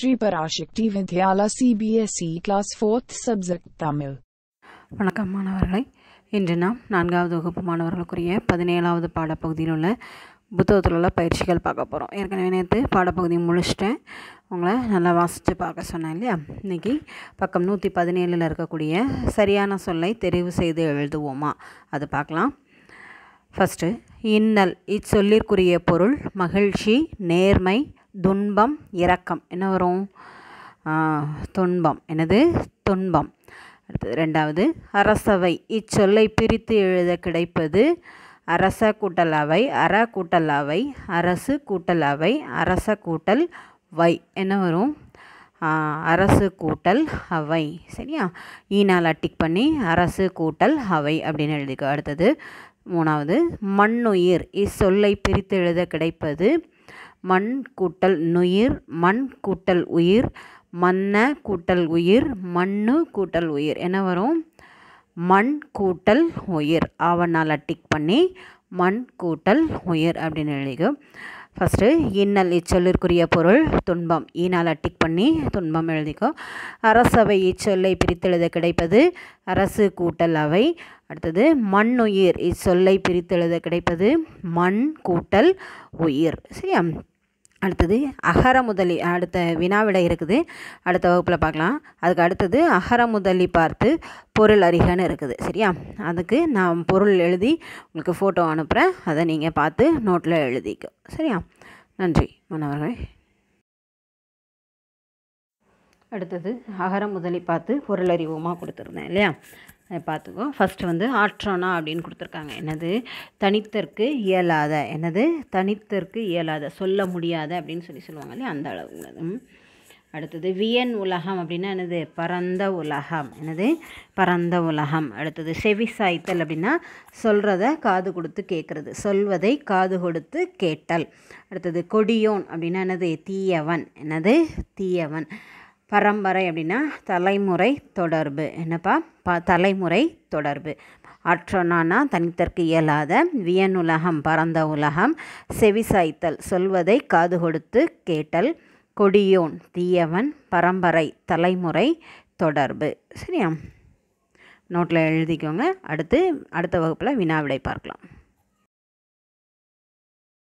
Shri Parashakti Vidyala CBSE Class 4th Subject Tamil. வணக்கம் மாணவர்களே இன்று நாம் நான்காவது வகுப்பு மாணவர்களுக்குரிய பதினேழாவது பாடப்பகுதியில் உள்ள புத்தகத்தில் உள்ள பயிற்சிகள் பார்க்க போகிறோம் ஏற்கனவே நேற்று பாடப்பகுதி முடிச்சிட்டேன் உங்களை நல்லா வாசித்து பார்க்க சொன்னேன் இல்லையா இன்றைக்கி பக்கம் நூற்றி பதினேழில் இருக்கக்கூடிய சரியான சொல்லை தெரிவு செய்து எழுதுவோமா அது பார்க்கலாம் ஃபஸ்ட்டு இன்னல் இச்சொல்லிற்குரிய பொருள் மகிழ்ச்சி நேர்மை துன்பம் இரக்கம் என்ன வரும் ஆ, துன்பம் என்னது துன்பம் அடுத்தது ரெண்டாவது அரசவை இச்சொல்லை பிரித்து எழுத கிடைப்பது அரச கூட்டல் அவை அற கூட்டல் அவை அரசு கூட்டல் அவை அரச கூட்டல் வை என்ன வரும் ஆ, அரசு கூட்டல் அவை சரியா ஈனால் டிக் பண்ணி அரசு கூட்டல் அவை அப்படின்னு எழுதிக்கோ அடுத்தது மூணாவது மண்ணுயிர் இச்சொல்லை பிரித்து எழுத கிடைப்பது மண் கூட்டல் நுயிர் மண் கூட்டல் உயிர் மன்ன கூட்டல் உயிர் மண்ணு கூட்டல் உயிர் என்ன வரும் மண் கூட்டல் உயிர் ஆவணால் டிக் பண்ணி மண் கூட்டல் உயிர் அப்படின்னு எழுதிக்கோ ஃபஸ்ட்டு இன்னல் இச்சொல்லிற்குரிய பொருள் துன்பம் ஈனால் டிக் பண்ணி துன்பம் எழுதிக்கோ அரசவை இச்சொல்லை பிரித்தெழுத கிடைப்பது அரசு கூட்டல் அவை அடுத்தது மண்ணுயிர் இச்சொல்லை பிரித்தெழுத கிடைப்பது மண் கூட்டல் உயிர் சரியா அடுத்தது அகர முதலி அடுத்த வினாவிடை இருக்குது அடுத்த வகுப்பில் பார்க்கலாம் அதுக்கு அடுத்தது அகர முதலி பார்த்து பொருள் அறிகன்னு இருக்குது சரியா அதுக்கு நான் பொருள் எழுதி உங்களுக்கு ஃபோட்டோ அனுப்புகிறேன் அதை நீங்கள் பார்த்து நோட்டில் எழுதிக்கோ சரியா நன்றி மாணவர்களே அடுத்தது அகர முதலி பார்த்து பொருள் அறிவுமா கொடுத்துருந்தேன் இல்லையா அதை பார்த்துக்கோ ஃபஸ்ட்டு வந்து ஆற்றோனா அப்படின்னு கொடுத்துருக்காங்க என்னது தனித்தற்கு இயலாத என்னது தனித்தற்கு இயலாத சொல்ல முடியாத அப்படின்னு சொல்லி சொல்லுவாங்க இல்லையா அந்த அளவு உள்ளது ம். அடுத்தது வியன் உலகம் அப்படின்னா என்னது பரந்த உலகம் என்னது பரந்த உலகம் அடுத்தது செவி சாய்த்தல் அப்படின்னா சொல்கிறத காது கொடுத்து கேட்குறது சொல்வதை காது கொடுத்து கேட்டல் அடுத்தது கொடியோன் அப்படின்னா என்னது தீயவன் என்னது தீயவன் பரம்பரை அப்படின்னா தலைமுறை தொடர்பு என்னப்பா ப தலைமுறை தொடர்பு ஆற்றோனானா தனித்தற்கு இயலாத வியனுலகம் பரந்த உலகம் செவிசாய்த்தல் சொல்வதை காது கொடுத்து கேட்டல் கொடியோன் தீயவன் பரம்பரை தலைமுறை தொடர்பு சரியா நோட்டில் எழுதிக்கோங்க அடுத்து அடுத்த வகுப்பில் வினாவிடை பார்க்கலாம்